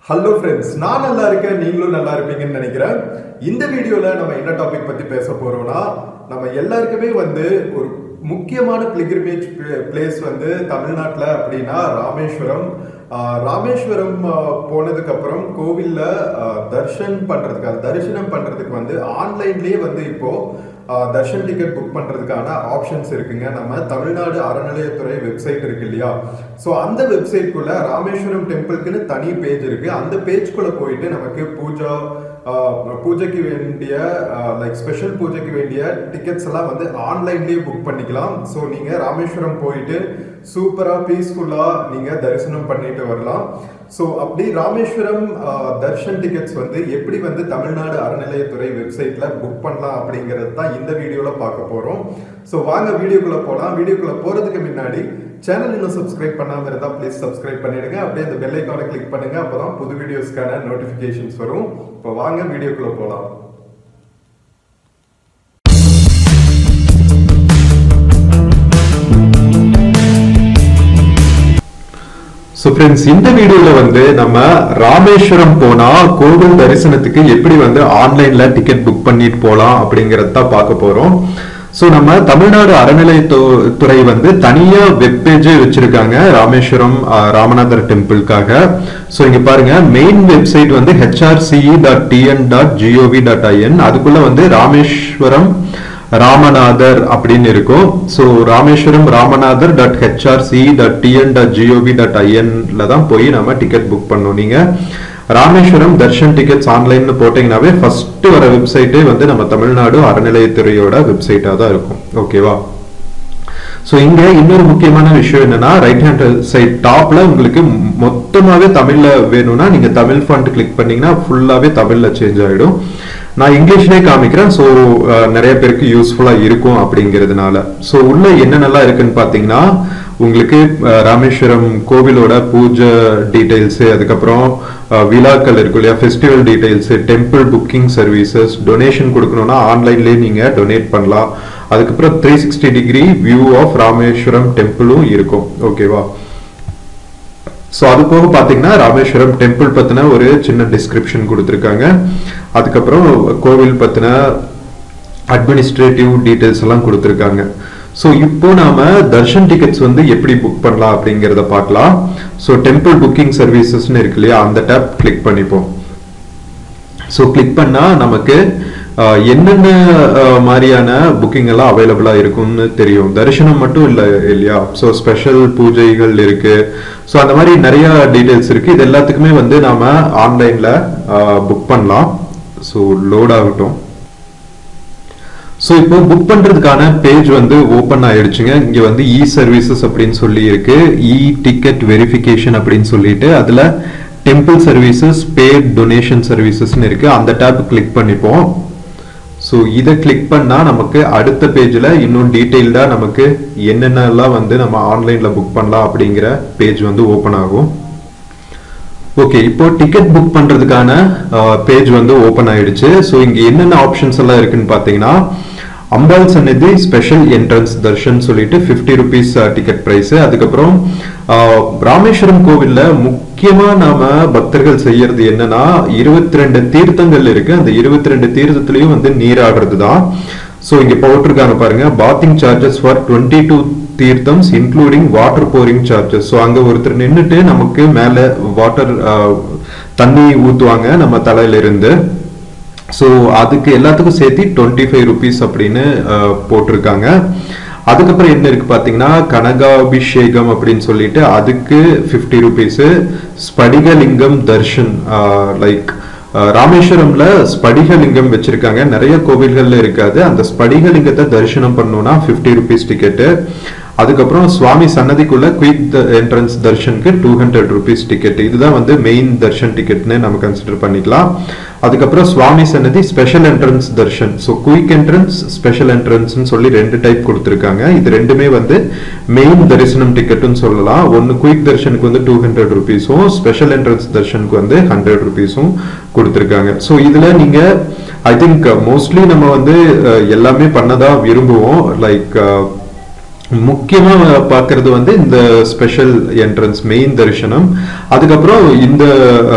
Hello friends நான் நல்லா இருக்கேன் நீங்களும் நல்லா இருப்பீங்கன்னு நினைக்கிறேன் இந்த வீடியோல நம்ம என்ன டாபிக் பத்தி பேச போறோம்னா நம்ம எல்லாருக்குமே வந்து ஒரு முக்கியமான பிளிகிரிமேஜ் பிளேஸ் வந்து தமிழ்நாட்டில் அப்படின்னா ராமேஸ்வரம் ஆஹ் ராமேஸ்வரம் ஆஹ் போனதுக்கு அப்புறம் கோவில்ல ஆஹ் தர்ஷன் பண்றதுக்கு அது தரிசனம் பண்றதுக்கு வந்து ஆன்லைன்லயே வந்து இப்போ ஆஹ் தர்ஷன் டிக்கெட் புக் பண்றதுக்கான ஆப்ஷன்ஸ் இருக்குங்க நம்ம தமிழ்நாடு அறநிலையத்துறை வெப்சைட் இருக்கு இல்லையா ஸோ அந்த வெப்சைட்குள்ள ராமேஸ்வரம் டெம்பிள்க்குன்னு தனி பேஜ் இருக்கு அந்த பேஜ்குள்ள போயிட்டு நமக்கு பூஜா ஆஹ் பூஜைக்கு வேண்டிய லைக் ஸ்பெஷல் பூஜைக்கு வேண்டிய டிக்கெட்ஸ் எல்லாம் வந்து ஆன்லைன்லயே புக் பண்ணிக்கலாம் ஸோ நீங்க ராமேஸ்வரம் போயிட்டு சூப்பரா பீஸ்ஃபுல்லா நீங்க தரிசனம் பண்ணிட்டு வரலாம் ஸோ அப்படி ராமேஸ்வரம் ஆஹ், தர்ஷன் டிக்கெட்ஸ் வந்து எப்படி வந்து தமிழ்நாடு அறநிலையத்துறை வெப்சைட்ல புக் பண்ணலாம் அப்படிங்கிறது தான் இந்த வீடியோல பார்க்க போறோம் ஸோ வாங்க வீடியோக்குள்ள போலாம் வீடியோக்குள்ள போறதுக்கு முன்னாடி சேனல் இன்னும் சப்ஸ்கிரைப் பண்ணாம இருந்தா ப்ளீஸ் சப்ஸ்கிரைப் பண்ணிடுங்க அப்படியே அந்த பெல் ஐக்கானை கிளிக் பண்ணுங்க அப்பதான் புது வீடியோஸ்க்கான நோட்டிபிகேஷன்ஸ் வரும் இப்போ வாங்க வீடியோக்குள்ள போலாம் ஸோ ஃப்ரெண்ட்ஸ் இந்த வீடியோவில் வந்து நம்ம ராமேஸ்வரம் போனால் கோவில் தரிசனத்துக்கு எப்படி வந்து ஆன்லைனில் டிக்கெட் புக் பண்ணிட்டு போகலாம் அப்படிங்கிறத தான் பார்க்க போகிறோம் ஸோ நம்ம தமிழ்நாடு அறநிலையத்து- துறை வந்து தனியாக வெப்பேஜே வச்சிருக்காங்க ராமேஸ்வரம் ஆஹ், ராமநாதர் டெம்பிள்காக ஸோ இங்கே பாருங்க மெயின் வெப்சைட் வந்து HRCE dot TN dot GOV dot IN அதுக்குள்ள வந்து ராமேஸ்வரம் ராமநாதர் அப்படின்னு இருக்கும் so Rameswaram Ramanathar dot HRC dot TN dot GOV dot ஐஎன்ல தான் போய் நம்ம டிக்கெட் புக் பண்ணணும் நீங்க ராமேஸ்வரம் தர்ஷன் டிக்கெட்ஸ் ஆன்லைன்னு போட்டீங்கன்னாவே ஃபர்ஸ்ட் வர வெப்சைட்டே வந்து நம்ம தமிழ்நாடு அறநிலையத்துறையோட வெப்சைட்டாக தான் இருக்கும் ஓகேவா ஸோ இங்க இன்னொரு முக்கியமான விஷயம் என்னன்னா ரைட் ஹேண்ட் சைட் டாப்ல உங்களுக்கு மொத்தமாவே தமிழ்ல வேணும்னா நீங்க தமிழ் ஃபாண்ட் கிளிக் பண்ணீங்கன்னா ஃபுல்லாவே தமிழ்ல சேஞ்ச் ஆயிடும் நான் இங்கிலீஷ்லேயே காமிக்கிறேன் ஸோ நிறைய பேருக்கு யூஸ்ஃபுல்லா இருக்கும் அப்படிங்கிறதுனால ஸோ உள்ள என்னென்னலாம் இருக்குன்னு பார்த்தீங்கன்னா உங்களுக்கு அஹ், ராமேஸ்வரம் கோவிலோட பூஜை டீடைல்ஸு அதுக்கப்புறம் அஹ், விழாக்கள் இருக்கும் இல்லையா festival details temple booking services donation கொடுக்கணும்னா ஆன்லைன்லேயே நீங்கள் டொனேட் பண்ணலாம் அதுக்கப்புறம் three sixty degree view of Rameswaram டெம்பிளும் இருக்கும் ஓகேவா ஸோ அது போக பார்த்தீங்கன்னா ராமேஸ்வரம் டெம்பிள் பற்றின ஒரு சின்ன டிஸ்கிரிப்ஷன் கொடுத்துருக்காங்க அதுக்கப்புறம் கோவில் பற்றின அட்மினிஸ்ட்ரேட்டிவ் டீட்டெயில்ஸ் எல்லாம் கொடுத்துருக்காங்க ஸோ இப்போ நாம தர்ஷன் டிக்கெட்ஸ் வந்து எப்படி புக் பண்ணலாம் அப்படிங்கிறத பார்க்கலாம் ஸோ டெம்பிள் புக்கிங் சர்வீசஸ்னு இருக்கு இல்லையா அந்த டேப் கிளிக் பண்ணிப்போம் ஸோ கிளிக் பண்ணா நமக்கு அஹ், என்னென்ன அஹ், மாதிரியான புக்கிங் எல்லாம் அவைலபிளா இருக்கும்னு தெரியும் தரிசனம் மட்டும் இல்லை இல்லையா ஸோ ஸ்பெஷல் பூஜைகள் இருக்கு ஸோ அந்த மாதிரி நிறைய டீடைல்ஸ் இருக்கு இது எல்லாத்துக்குமே வந்து நாம ஆன்லைன்ல புக் பண்ணலாம் ஸோ லோட் ஆகட்டும் ஸோ இப்போ புக் பண்றதுக்கான பேஜ் வந்து ஓப்பன் ஆயிடுச்சுங்க இங்க வந்து இ சர்வீசஸ் அப்படின்னு சொல்லி இருக்கு இ டிக்கெட் வெரிஃபிகேஷன் அப்படின்னு சொல்லிட்டு அதுல டெம்பிள் சர்வீசஸ் பேட் டொனேஷன் சர்வீசஸ்னு இருக்கு அந்த டேப் கிளிக் பண்ணிப்போம் ஸோ இதை கிளிக் பண்ணா நமக்கு அடுத்த பேஜ்ல இன்னும் டீட்டெயில்டா நமக்கு என்னென்னலாம் வந்து நம்ம ஆன்லைன்ல புக் பண்ணலாம் அப்படிங்கிற பேஜ் வந்து ஓப்பன் ஆகும் ஓகே இப்போ டிக்கெட் புக் பண்றதுக்கான பேஜ் வந்து ஓபன் ஆயிடுச்சு ஸோ இங்க என்னென்ன ஆப்ஷன்ஸ் எல்லாம் இருக்குன்னு பாத்தீங்கன்னா அம்பாள் சந்நிதி ஸ்பெஷல் என்ட்ரன்ஸ் தர்ஷன் சொல்லிட்டு ஃபிஃப்டி ருபீஸ் டிக்கெட் பிரைஸ் அதுக்கப்புறம் ஆஹ், ராமேஸ்வரம் கோவில்ல முக்கியமா நாம பக்தர்கள் செய்யறது என்னன்னா இருபத்தி ரெண்டு தீர்த்தங்கள் இருக்கு அந்த இருபத்தி ரெண்டு தீர்த்தத்திலையும் வந்து நீராடுறது தான் ஸோ இங்க போட்டிருக்காங்க பாருங்க bathing charges for twenty two theerthams including water pouring charges so அங்க ஒருத்தர் நின்றுட்டு நமக்கு மேல வாட்டர் தண்ணி ஊத்துவாங்க நம்ம தலையில இருந்து ஸோ அதுக்கு எல்லாத்துக்கும் சேர்த்து டுவெண்ட்டி ஃபைவ் ருபீஸ் அப்படின்னு அஹ், போட்டிருக்காங்க அதுக்கப்புறம் என்ன இருக்கு பாத்தீங்கன்னா கனகாபிஷேகம் அப்படின்னு சொல்லிட்டு அதுக்கு ஃபிஃப்டி ருபீஸ் ஸ்படிகலிங்கம் தர்ஷன் லைக் ராமேஸ்வரம்ல ஸ்படிகலிங்கம் வச்சிருக்காங்க நிறைய கோவில்கள்ல இருக்காது அந்த ஸ்படிகலிங்கத்தை தரிசனம் பண்ணணும்னா ஃபிஃப்டி ருபீஸ் டிக்கெட்டு அதுக்கப்புறம் சுவாமி சன்னதிக்குள்ள குயிக் என்ட்ரன்ஸ் தர்ஷனுக்கு டூ ஹண்ட்ரட் ருபீஸ் டிக்கெட் இதுதான் வந்து மெயின் தர்ஷன் டிக்கெட்னு நம்ம கன்சிடர் பண்ணிக்கலாம் அதுக்கப்புறம் சுவாமி சன்னதி special entrance darshan so quick entrance special என்ட்ரன்ஸ்னு சொல்லி ரெண்டு டைப் கொடுத்துருக்காங்க இது ரெண்டுமே வந்து மெயின் தரிசனம் டிக்கெட்னு சொல்லலாம் ஒன்று குயிக் தர்ஷனுக்கு வந்து டூ ஹண்ட்ரட் ருபீஸும் ஸ்பெஷல் என்ட்ரன்ஸ் தர்ஷனுக்கு வந்து ஹண்ட்ரட் ருபீஸும் கொடுத்துருக்காங்க ஸோ இதில் நீங்கள் ஐ திங்க் மோஸ்ட்லி நம்ம வந்து அஹ், எல்லாமே பண்ணதா விரும்புவோம் லைக் முக்கியமா பார்க்கிறது வந்து இந்த ஸ்பெஷல் என்ட்ரன்ஸ் மெயின் தரிசனம் அதுக்கப்புறம் இந்த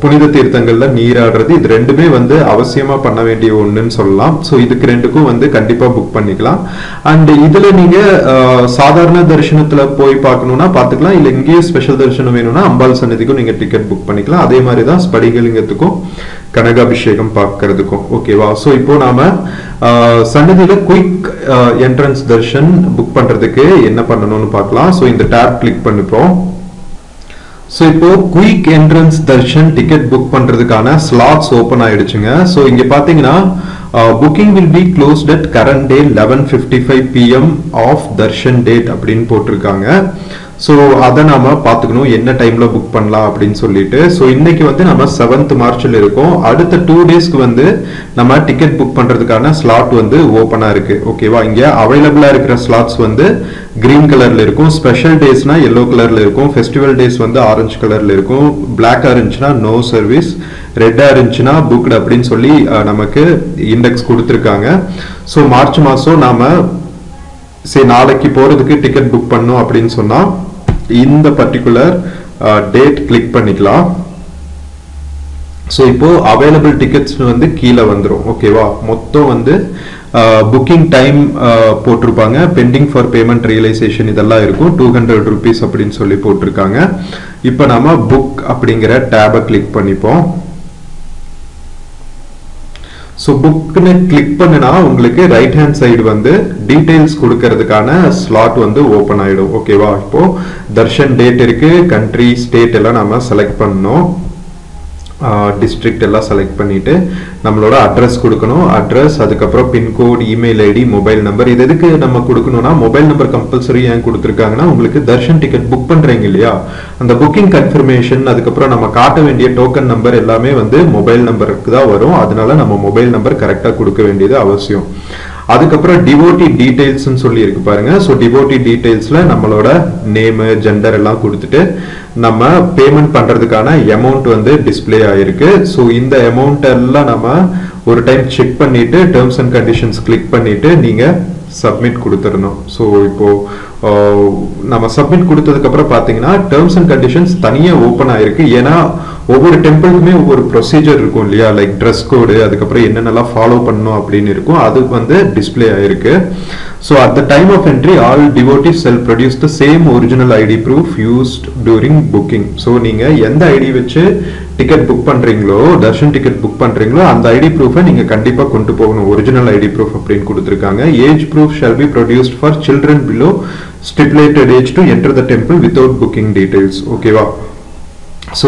புனித தீர்த்தங்கள்ல நீராடுறது இது ரெண்டுமே வந்து அவசியமா பண்ண வேண்டிய ஒண்ணுன்னு சொல்லலாம் ஸோ இதுக்கு ரெண்டுக்கும் வந்து கண்டிப்பா புக் பண்ணிக்கலாம் அண்ட் இதுல நீங்க அஹ், சாதாரண தரிசனத்துல போய் பார்க்கணும்னா பார்த்துக்கலாம் இல்ல இங்கேயே ஸ்பெஷல் தரிசனம் வேணும்னா அம்பாள் சன்னதிக்கும் நீங்க டிக்கெட் புக் பண்ணிக்கலாம் அதே மாதிரி தான் ஸ்படிகலிங்கத்துக்கும் கனகாபிஷேகம் பார்க்கறதுக்கும் ஓகேவா ஸோ இப்போ நாம அஹ், சன்னதியில குயிக் என்ட்ரன்ஸ் தர்ஷன் புக் பண்றதுக்கு என்ன பண்ணணும்னு பார்க்கலாம் ஸோ இந்த டேப் கிளிக் பண்ணிப்போம் ஸோ இப்போ quick entrance darshan ticket book பண்றதுக்கான ஸ்லாட்ஸ் ஓப்பன் ஆயிடுச்சுங்க ஸோ இங்க பாத்தீங்கன்னா booking will be closed at current day eleven fifty five PM of darshan date அப்படின்னு போட்டிருக்காங்க ஸோ அதை நாம பார்த்துக்கணும் என்ன டைம்ல புக் பண்ணலாம் அப்படின்னு சொல்லிட்டு ஸோ இன்னைக்கு வந்து நம்ம செவன்த் மார்ச்ல இருக்கோம் அடுத்த டூ டேஸ்க்கு வந்து நம்ம டிக்கெட் புக் பண்றதுக்கான ஸ்லாட் வந்து ஓப்பனா இருக்கு ஓகேவா இங்க அவைலபிளா இருக்கிற ஸ்லாட்ஸ் வந்து கிரீன் கலர்ல இருக்கும் ஸ்பெஷல் டேஸ்னா எல்லோ கலர்ல இருக்கும் ஃபெஸ்டிவல் டேஸ் வந்து ஆரஞ்சு கலர்ல இருக்கும் பிளாக்கா இருந்துச்சுன்னா நோ சர்வீஸ் ரெட்டா இருந்துச்சுன்னா புக்டு அப்படின்னு சொல்லி அஹ், நமக்கு இண்டெக்ஸ் கொடுத்துருக்காங்க ஸோ மார்ச் மாசம் நாம சரி நாளைக்கு போறதுக்கு டிக்கெட் புக் பண்ணோம் அப்படின்னு சொன்னா இந்த பர்டிகுலர் டேட் கிளிக் பண்ணிக்கலாம் ஸோ இப்போ அவைலபிள் டிக்கெட்ஸ் வந்து கீழே வந்துடும் ஓகேவா மொத்தம் வந்து புக்கிங் டைம் போட்டிருப்பாங்க பெண்டிங் ஃபார் பேமெண்ட் ரியலைசேஷன் இதெல்லாம் இருக்கும் டூ ஹண்ட்ரட் ருபீஸ் அப்படின்னு சொல்லி போட்டிருக்காங்க இப்போ நாம புக் அப்படிங்கிற டேபை கிளிக் பண்ணிப்போம் ஸோ புக்னு கிளிக் பண்ணுனா உங்களுக்கு ரைட் ஹேண்ட் சைடு வந்து டீடைல்ஸ் கொடுக்கறதுக்கான ஸ்லாட் வந்து ஓப்பன் ஆயிடும் ஓகேவா இப்போ தர்ஷன் டேட் இருக்கு கண்ட்ரி ஸ்டேட் எல்லாம் நம்ம செலக்ட் பண்ணணும் டிஸ்ட்ரிக்ட் எல்லாம் செலக்ட் பண்ணிட்டு நம்மளோட அட்ரஸ் கொடுக்கணும் அட்ரஸ் அதுக்கப்புறம் pincode email ID mobile number இது எதுக்கு நம்ம கொடுக்கணும்னா மொபைல் நம்பர் கம்பல்சரி ஏன் கொடுத்துருக்காங்கன்னா உங்களுக்கு தர்ஷன் டிக்கெட் புக் பண்றீங்க இல்லையா அந்த புக்கிங் கன்ஃபர்மேஷன் அதுக்கப்புறம் நம்ம காட்ட வேண்டிய டோக்கன் நம்பர் எல்லாமே வந்து மொபைல் நம்பருக்கு தான் வரும் அதனால நம்ம மொபைல் நம்பர் கரெக்டாக கொடுக்க வேண்டியது அவசியம் அதுக்கப்புறம் டிவோட்டி டீடைல்ஸ்னு சொல்லி இருக்கு பாருங்க ஸோ டிவோட்டி டீடைல்ஸ்ல நம்மளோட நேமு ஜெண்டர் எல்லாம் கொடுத்துட்டு நம்ம பேமெண்ட் பண்றதுக்கான அமௌண்ட் வந்து டிஸ்ப்ளே ஆயிருக்கு ஸோ இந்த அமௌண்ட் எல்லாம் நம்ம ஒரு டைம் செக் பண்ணிட்டு டேர்ம்ஸ் அண்ட் கண்டிஷன்ஸ் கிளிக் பண்ணிட்டு நீங்க சப்மிட் கொடுத்துடணும் ஸோ இப்போ ஆஹ், நம்ம சப்மிட் கொடுத்ததுக்கு அப்புறம் பார்த்தீங்கன்னா டேர்ம்ஸ் அண்ட் கண்டிஷன்ஸ் தனியாக ஓப்பன் ஆயிருக்கு ஏன்னா ஒவ்வொரு டெம்பிளுக்குமே ஒவ்வொரு ப்ரொசீஜர் இருக்கும் இல்லையா லைக் ட்ரெஸ் கோடு அதுக்கப்புறம் என்னென்னலாம் ஃபாலோ பண்ணணும் அப்படின்னு இருக்கும் அது வந்து டிஸ்ப்ளே ஆயிருக்கு so at the time of entry all devotees shall produce the same original ID proof used during booking so நீங்க எந்த ஐடி வச்சு டிக்கெட் புக் பண்றீங்களோ தர்ஷன் டிக்கெட் புக் பண்றீங்களோ அந்த ஐடி ப்ரூஃபை நீங்க கண்டிப்பா கொண்டு போகணும் ஒரிஜினல் ஐடி ப்ரூஃப் அப்படின்னு கொடுத்துருக்காங்க age proof shall be produced for children below stipulated age to enter the temple without booking details ஓகேவா ஸோ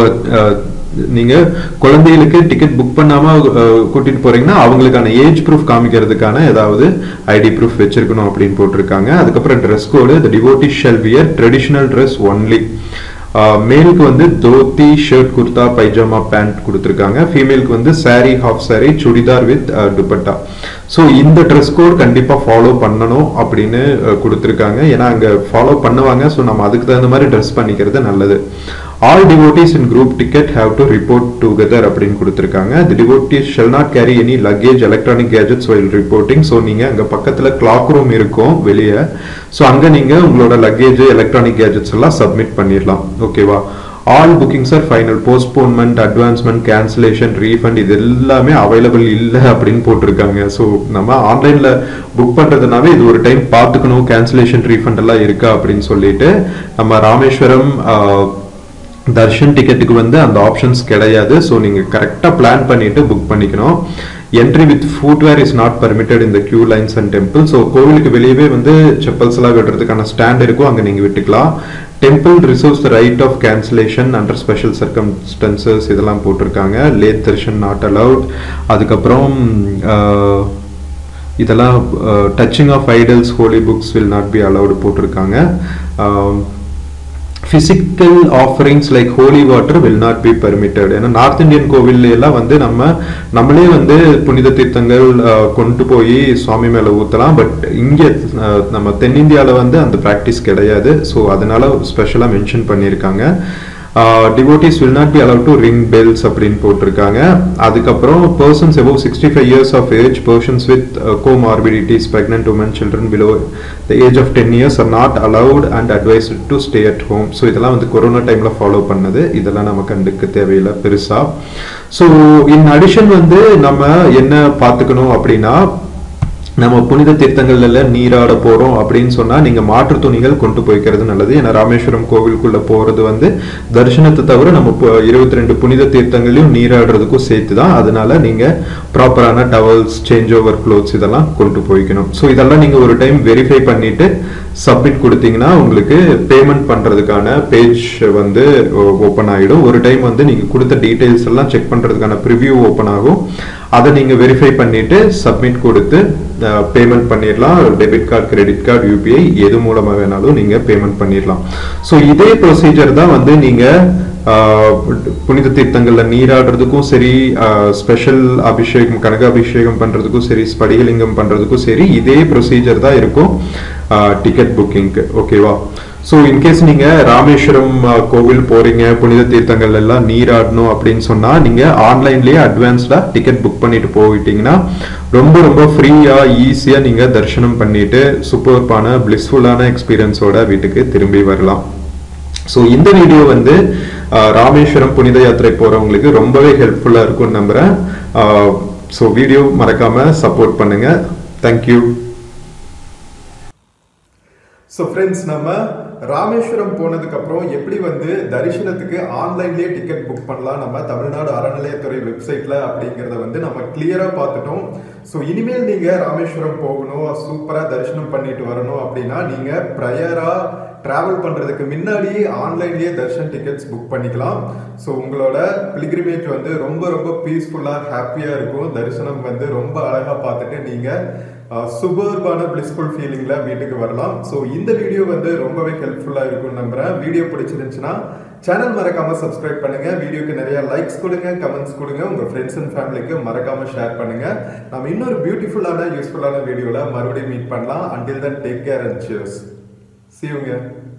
நீங்க குழந்தைகளுக்கு டிக்கெட் புக் பண்ணாம அஹ், கூட்டிட்டு போறீங்கன்னா அவங்களுக்கான ஏஜ் ப்ரூஃப் காமிக்கிறதுக்கான ஏதாவது ஐடி ப்ரூஃப் வச்சிருக்கணும் அப்படின்னு போட்டிருக்காங்க அதுக்கப்புறம் dress code the devotee shall wear traditional dress only மேலுக்கு வந்து தோத்தி ஷர்ட் குர்தா பைஜாமா பேண்ட் கொடுத்துருக்காங்க ஃபீமேலுக்கு வந்து saree half saree churidar with dupatta so இந்த ட்ரெஸ் கோட் கண்டிப்பாக ஃபாலோ பண்ணணும் அப்படின்னு அஹ், கொடுத்துருக்காங்க ஏன்னா அங்கே ஃபாலோ பண்ணுவாங்க ஸோ நம்ம அதுக்கு தகுந்த மாதிரி ட்ரெஸ் பண்ணிக்கிறது நல்லது all devotees in group ticket have to report together அப்படின்னு கொடுத்துருக்காங்க the devotees shall not carry any luggage electronic gadgets while reporting so நீங்கள் அங்கே பக்கத்தில் கிளாக் ரூம் இருக்கும் வெளியே ஸோ அங்கே நீங்கள் உங்களோட லக்கேஜ் எலக்ட்ரானிக் கேஜெட்ஸ் எல்லாம் சப்மிட் பண்ணிடலாம் ஓகேவா all bookings are final postponement advancement cancellation refund இது எல்லாமே அவைலபிள் இல்லை அப்படின்னு போட்டிருக்காங்க ஸோ நம்ம ஆன்லைனில் புக் பண்ணுறதுனாவே இது ஒரு டைம் பார்த்துக்கணும் கேன்சலேஷன் ரீஃபண்ட் எல்லாம் இருக்கா அப்படின்னு சொல்லிட்டு நம்ம ராமேஸ்வரம் ஆஹ், தர்ஷன் டிக்கெட்டுக்கு வந்து அந்த ஆப்ஷன்ஸ் கிடையாது ஸோ நீங்கள் கரெக்டாக பிளான் பண்ணிட்டு புக் பண்ணிக்கணும் entry with footwear is not permitted இந்த queue lines and temple so கோவிலுக்கு வெளியவே வந்து செப்பல்ஸ் எல்லாம் விடுறதுக்கான ஸ்டாண்ட் இருக்கும் அங்கே நீங்கள் விட்டுக்கலாம் temple reserves the right of cancellation under special circumstances இதெல்லாம் போட்டிருக்காங்க லேட் தர்ஷன் நாட் அலவுட் அதுக்கப்புறம் ஆஹ், இதெல்லாம் touching of idols holy books will not be allowed போட்டிருக்காங்க physical offerings like holy water will not be permitted ஏன்னா north Indian கோவில்ல எல்லாம் வந்து நம்ம நம்மளே வந்து புனித தீர்த்தங்கள் அஹ், கொண்டு போய் சுவாமி மேல ஊத்தலாம் பட் இங்க அஹ், நம்ம தென்னிந்தியால வந்து அந்த ப்ராக்டிஸ் கிடையாது ஸோ அதனால ஸ்பெஷலாக மென்ஷன் பண்ணியிருக்காங்க devotees will not be allowed to ring bells அப்படின்னு போட்டிருக்காங்க அதுக்கப்புறம் persons above sixty five years of age persons with comorbidities pregnant women children below the age of ten years are not allowed and advise to stay at home so இதெல்லாம் வந்து corona டைமில் follow பண்ணது இதெல்லாம் நம்ம கண்டுக்க தேவையில்லை பெருசாக so in addition வந்து நம்ம என்ன பார்த்துக்கணும் அப்படின்னா நம்ம புனித தீர்த்தங்கள்ல நீராட போறோம் அப்படின்னு சொன்னா நீங்க மாற்று துணிகள் கொண்டு போய்க்கிறது நல்லது ஏன்னா ராமேஸ்வரம் கோவிலுக்குள்ள போறது வந்து தரிசனத்தை தவிர நம்ம இருபத்தி ரெண்டு புனித தீர்த்தங்களையும் நீராடுறதுக்கும் சேர்த்து தான் அதனால நீங்க ப்ராப்பரான டவல்ஸ் சேஞ்ச் ஓவர் க்ளோத்ஸ் இதெல்லாம் கொண்டு போய்க்கணும் ஸோ இதெல்லாம் நீங்க ஒரு டைம் வெரிஃபை பண்ணிட்டு சப்மிட் கொடுத்தீங்கன்னா உங்களுக்கு பேமெண்ட் பண்றதுக்கான பேஜ் வந்து ஓப்பன் ஆகிடும் ஒரு டைம் வந்து நீங்க கொடுத்த டீடைல்ஸ் எல்லாம் செக் பண்றதுக்கான ப்ரிவியூ ஓப்பன் ஆகும் அதை நீங்க வெரிஃபை பண்ணிட்டு சப்மிட் கொடுத்து பேமெண்ட் பண்ணிடலாம் debit card credit card UPI எது மூலமா வேணாலும் நீங்க பேமெண்ட் பண்ணிடலாம் ஸோ இதே ப்ரொசீஜர் தான் வந்து நீங்க புனித தீர்த்தங்கள்ல நீராடுறதுக்கும் சரி ஸ்பெஷல் அபிஷேகம் கனக அபிஷேகம் பண்றதுக்கும் சரி ஸ்படிகலிங்கம் பண்றதுக்கும் சரி இதே ப்ரொசீஜர் தான் இருக்கும் டிக்கெட் புக்கிங்க்கு ஓகேவா ஸோ இன்கேஸ் நீங்க ராமேஸ்வரம் கோவில் போறீங்க புனித தீர்த்தங்கள் எல்லாம் நீராடணும் அப்படின்னு சொன்னா நீங்க ஆன்லைன்லயே அட்வான்ஸ்டா டிக்கெட் புக் பண்ணிட்டு போயிட்டீங்கன்னா ரொம்ப ரொம்ப ஃப்ரீயா ஈஸியா நீங்க தரிசனம் பண்ணிட்டு சூப்பர்பான பிளிஸ்ஃபுல்லான எக்ஸ்பீரியன்ஸோட வீட்டுக்கு திரும்பி வரலாம் ஸோ இந்த வீடியோ வந்து ராமேஸ்வரம் புனித யாத்திரை போறவங்களுக்கு ரொம்பவே ஹெல்ப்ஃபுல்லா இருக்கும்னு நம்புறேன் ஸோ வீடியோ மறக்காம சப்போர்ட் பண்ணுங்க தேங்க்யூ ஸோ ஃப்ரெண்ட்ஸ் நம்ம ராமேஸ்வரம் போனதுக்கு அப்புறம் எப்படி வந்து தரிசனத்துக்கு ஆன்லைன்லயே டிக்கெட் புக் பண்ணலாம் நம்ம தமிழ்நாடு அறநிலையத்துறை வெப்சைட்ல அப்படிங்கிறத வந்து நம்ம கிளியரா பார்த்துட்டோம் ஸோ இனிமேல் நீங்க ராமேஸ்வரம் போகணும் சூப்பரா தரிசனம் பண்ணிட்டு வரணும் அப்படின்னா நீங்க ப்ரையரா டிராவல் பண்றதுக்கு முன்னாடி ஆன்லைன்லயே தர்ஷன் டிக்கெட்ஸ் புக் பண்ணிக்கலாம் ஸோ உங்களோட பிலிகிரிமேஜ் வந்து ரொம்ப ரொம்ப பீஸ்ஃபுல்லா ஹாப்பியா இருக்கும் தரிசனம் வந்து ரொம்ப அழகா பார்த்துட்டு நீங்க சூப்பர்பான பிளிஸ்ஃபுல் ஃபீலிங்ல வீட்டுக்கு வரலாம் ஸோ இந்த வீடியோ வந்து ரொம்பவே ஹெல்ப்ஃபுல்லா இருக்கும்னு நம்புறேன் வீடியோ பிடிச்சிருந்துச்சுன்னா சேனல் மறக்காம சப்ஸ்கிரைப் பண்ணுங்க வீடியோக்கு நிறைய லைக்ஸ் கொடுங்க கமெண்ட்ஸ் கொடுங்க உங்க ஃப்ரெண்ட்ஸ் அண்ட் ஃபேமிலிக்கு மறக்காம ஷேர் பண்ணுங்க நம்ம இன்னொரு பியூட்டிஃபுல்லான யூஸ்ஃபுல்லான வீடியோல மறுபடியும் மீட் பண்ணலாம் until then take care and cheers See you again.